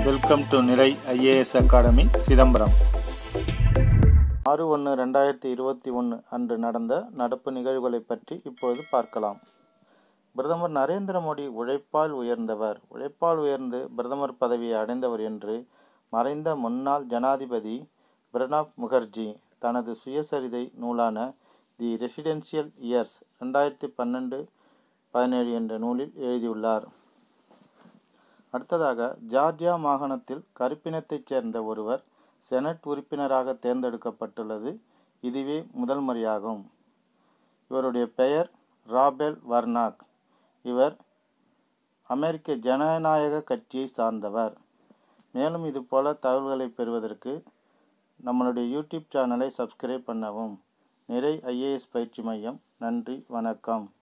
welcome to Nirai IAS academy Chidambaram ஆறு ஒன்று ரெண்டாயிரத்தி இருபத்தி ஒன்று அன்று நடந்த நடப்பு நிகழ்வுகளை பற்றி இப்பொழுது பார்க்கலாம் பிரதமர் நரேந்திர மோடி உழைப்பால் உயர்ந்தவர் உழைப்பால் உயர்ந்து பிரதமர் பதவியை அடைந்தவர் என்று மறைந்த முன்னாள் ஜனாதிபதி பிரணாப் முகர்ஜி தனது சுயசரிதை நூலான தி ரெசிடென்ஷியல் இயர்ஸ் ரெண்டாயிரத்தி பன்னெண்டு பதினேழு என்ற நூலில் எழுதியுள்ளார் அடுத்ததாக ஜார்ஜியா மாகாணத்தில் கருப்பினத்தைச் சேர்ந்த ஒருவர் செனட் உறுப்பினராக தேர்ந்தெடுக்கப்பட்டுள்ளது இதுவே முதல் முறையாகும் இவருடைய பெயர் ராபெல் வர்னாக் இவர் அமெரிக்க ஜனநாயக கட்சியை சார்ந்தவர் மேலும் இதுபோல தகவல்களை பெறுவதற்கு நம்மளுடைய யூடியூப் சேனலை சப்ஸ்கிரைப் பண்ணவும் நிறை ஐஏஎஸ் பயிற்சி மையம் நன்றி வணக்கம்